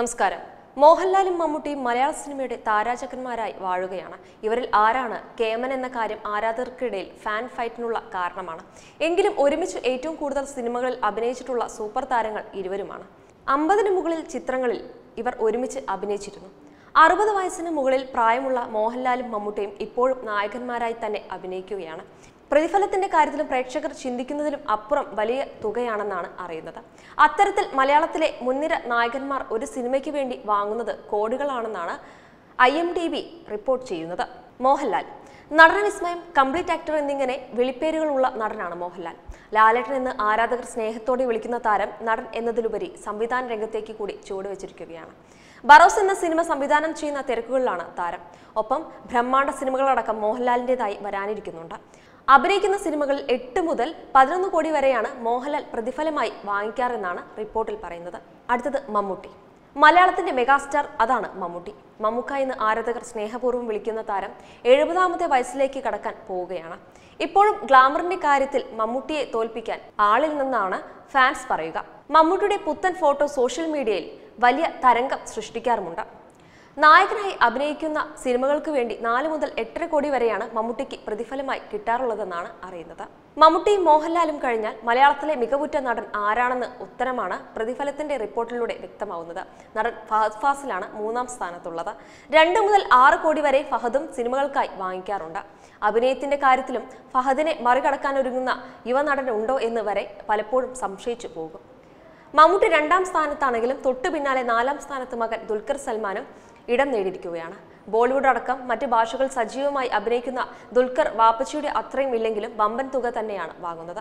നമസ്കാരം മോഹൻലാലും മമ്മൂട്ടിയും മലയാള സിനിമയുടെ താരാചക്കന്മാരായി വാഴുകയാണ് ഇവരിൽ ആരാണ് കേമൻ എന്ന കാര്യം ആരാധകർക്കിടയിൽ ഫാൻ ഫൈറ്റിനുള്ള കാരണമാണ് എങ്കിലും ഒരുമിച്ച് ഏറ്റവും കൂടുതൽ സിനിമകളിൽ അഭിനയിച്ചിട്ടുള്ള സൂപ്പർ താരങ്ങൾ ഇരുവരുമാണ് അമ്പതിന് മുകളിൽ ചിത്രങ്ങളിൽ ഇവർ ഒരുമിച്ച് അഭിനയിച്ചിരുന്നു അറുപത് വയസ്സിന് മുകളിൽ പ്രായമുള്ള മോഹൻലാലും മമ്മൂട്ടിയും ഇപ്പോഴും നായകന്മാരായി തന്നെ അഭിനയിക്കുകയാണ് പ്രതിഫലത്തിന്റെ കാര്യത്തിലും പ്രേക്ഷകർ ചിന്തിക്കുന്നതിലും അപ്പുറം വലിയ തുകയാണെന്നാണ് അറിയുന്നത് അത്തരത്തിൽ മലയാളത്തിലെ മുൻനിര നായകന്മാർ ഒരു സിനിമയ്ക്ക് വേണ്ടി വാങ്ങുന്നത് കോടികളാണെന്നാണ് I M D B report ചെയ്യുന്നത് മോഹൻലാൽ നടന വിസ്മയം കംപ്ലീറ്റ് ആക്ടർ എന്നിങ്ങനെ വിളിപ്പേരുകളുള്ള നടനാണ് മോഹൻലാൽ ലാലേട്ടൻ എന്ന് ആരാധകർ സ്നേഹത്തോടെ വിളിക്കുന്ന താരം നടൻ എന്നതിലുപരി സംവിധാന രംഗത്തേക്ക് കൂടി ചുവടുവെച്ചിരിക്കുകയാണ് ബറോസ് എന്ന സിനിമ സംവിധാനം ചെയ്യുന്ന തിരക്കുകളിലാണ് താരം ഒപ്പം ബ്രഹ്മാണ്ഡ സിനിമകളടക്കം മോഹൻലാലിൻ്റെതായി വരാനിരിക്കുന്നുണ്ട് അഭിനയിക്കുന്ന സിനിമകളിൽ എട്ട് മുതൽ പതിനൊന്ന് കോടി വരെയാണ് മോഹൻലാൽ പ്രതിഫലമായി വാങ്ങിക്കാറെന്നാണ് റിപ്പോർട്ടിൽ പറയുന്നത് അടുത്തത് മമ്മൂട്ടി മലയാളത്തിന്റെ മെഗാസ്റ്റാർ അതാണ് മമ്മൂട്ടി മമ്മൂക്ക എന്ന് ആരാധകർ സ്നേഹപൂർവ്വം വിളിക്കുന്ന താരം എഴുപതാമത്തെ വയസ്സിലേക്ക് കടക്കാൻ പോവുകയാണ് ഇപ്പോഴും ഗ്ലാമറിന്റെ കാര്യത്തിൽ മമ്മൂട്ടിയെ തോൽപ്പിക്കാൻ ആളിൽ നിന്നാണ് ഫാൻസ് പറയുക മമ്മൂട്ടിയുടെ പുത്തൻ ഫോട്ടോ സോഷ്യൽ മീഡിയയിൽ വലിയ തരംഗം സൃഷ്ടിക്കാറുമുണ്ട് നായകനായി അഭിനയിക്കുന്ന സിനിമകൾക്ക് വേണ്ടി നാല് മുതൽ എട്ടര കോടി വരെയാണ് മമ്മൂട്ടിക്ക് പ്രതിഫലമായി കിട്ടാറുള്ളതെന്നാണ് അറിയുന്നത് മമ്മൂട്ടിയും മോഹൻലാലും കഴിഞ്ഞാൽ മലയാളത്തിലെ മികവുറ്റ നടൻ ആരാണെന്ന് ഉത്തരമാണ് പ്രതിഫലത്തിന്റെ റിപ്പോർട്ടിലൂടെ വ്യക്തമാവുന്നത് നടൻ ഫഹദ് ഫാസിലാണ് മൂന്നാം സ്ഥാനത്തുള്ളത് രണ്ട് മുതൽ ആറ് കോടി വരെ ഫഹദും സിനിമകൾക്കായി വാങ്ങിക്കാറുണ്ട് അഭിനയത്തിന്റെ കാര്യത്തിലും ഫഹദിനെ മറികടക്കാൻ ഒരുങ്ങുന്ന യുവനടൻ ഉണ്ടോ എന്ന് വരെ പലപ്പോഴും സംശയിച്ചു പോകും മമ്മൂട്ടി രണ്ടാം സ്ഥാനത്താണെങ്കിലും തൊട്ടു പിന്നാലെ നാലാം സ്ഥാനത്ത് മകൻ ദുൽഖർ സൽമാനും ഇടം നേടിയിരിക്കുകയാണ് ബോളിവുഡ് അടക്കം മറ്റ് ഭാഷകൾ സജീവമായി അഭിനയിക്കുന്ന ദുൽഖർ വാപ്പച്ചിയുടെ അത്രയും ഇല്ലെങ്കിലും വമ്പൻ തുക തന്നെയാണ് വാങ്ങുന്നത്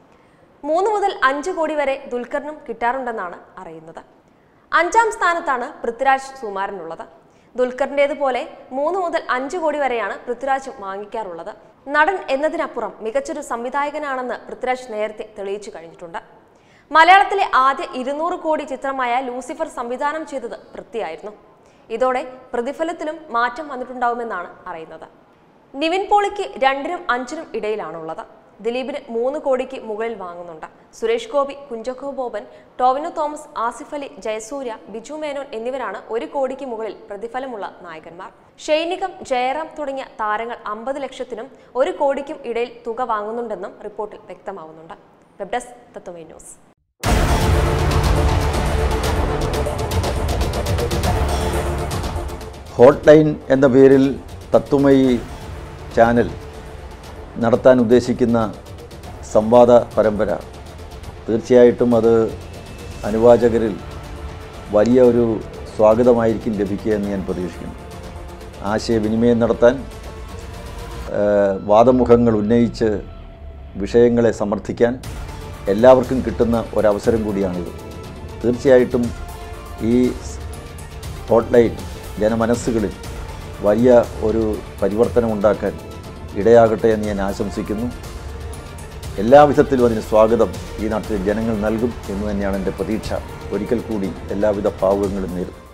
മൂന്ന് മുതൽ അഞ്ച് കോടി വരെ ദുൽഖറിനും കിട്ടാറുണ്ടെന്നാണ് അറിയുന്നത് അഞ്ചാം സ്ഥാനത്താണ് പൃഥ്വിരാജ് സുമാരനുള്ളത് ദുൽഖറിൻ്റേതുപോലെ മൂന്ന് മുതൽ അഞ്ച് കോടി വരെയാണ് പൃഥ്വിരാജും വാങ്ങിക്കാറുള്ളത് നടൻ എന്നതിനപ്പുറം മികച്ചൊരു സംവിധായകനാണെന്ന് പൃഥ്വിരാജ് നേരത്തെ തെളിയിച്ചു കഴിഞ്ഞിട്ടുണ്ട് മലയാളത്തിലെ ആദ്യ ഇരുന്നൂറ് കോടി ചിത്രമായ ലൂസിഫർ സംവിധാനം ചെയ്തത് പൃഥ്വിയായിരുന്നു ഇതോടെ പ്രതിഫലത്തിലും മാറ്റം വന്നിട്ടുണ്ടാവുമെന്നാണ് അറിയുന്നത് നിവിൻ പോളിക്ക് രണ്ടിനും അഞ്ചിനും ഇടയിലാണുള്ളത് ദിലീപിന് മൂന്ന് കോടിക്ക് മുകളിൽ വാങ്ങുന്നുണ്ട് സുരേഷ് ഗോപി കുഞ്ചക്കോ ബോബൻ ടോവിനോ തോമസ് ആസിഫ് അലി ജയസൂര്യ ബിജു മേനോൻ എന്നിവരാണ് ഒരു കോടിക്ക് മുകളിൽ പ്രതിഫലമുള്ള നായകന്മാർ ഷൈനികം ജയറാം തുടങ്ങിയ താരങ്ങൾ അമ്പത് ലക്ഷത്തിനും ഒരു കോടിക്കും ഇടയിൽ തുക വാങ്ങുന്നുണ്ടെന്നും റിപ്പോർട്ടിൽ വ്യക്തമാവുന്നുണ്ട് web desk Tatwamayi news hot line എന്ന പേരിൽ തത്വമയി ചാനൽ നടത്താൻ ഉദ്ദേശിക്കുന്ന സംവാദ പരമ്പര തീർച്ചയായിട്ടും അത് അനുവാചകരിൽ വലിയ ഒരു സ്വാഗതമായിരിക്കും ലഭിക്കുക എന്ന് ഞാൻ പ്രതീക്ഷിക്കുന്നു ആശയവിനിമയം നടത്താൻ ആ, വാദമുഖങ്ങൾ ഉന്നയിച്ച് വിഷയങ്ങളെ സമർത്ഥിക്കാൻ എല്ലാവർക്കും കിട്ടുന്ന ഒരവസരം കൂടിയാണിത് തീർച്ചയായിട്ടും ഈ ഹോട്ട്ലൈൻ ജനമനസ്സുകളിൽ വലിയ ഒരു പരിവർത്തനം ഉണ്ടാക്കാൻ ഇടയാകട്ടെ എന്ന് ഞാൻ ആശംസിക്കുന്നു എല്ലാവിധത്തിലും അതിന് സ്വാഗതം ഈ നാട്ടിലെ ജനങ്ങൾ നൽകും എന്ന് തന്നെയാണ് എൻ്റെ പ്രതീക്ഷ ഒരിക്കൽ കൂടി എല്ലാവിധ ഭാവുകങ്ങളും നേരും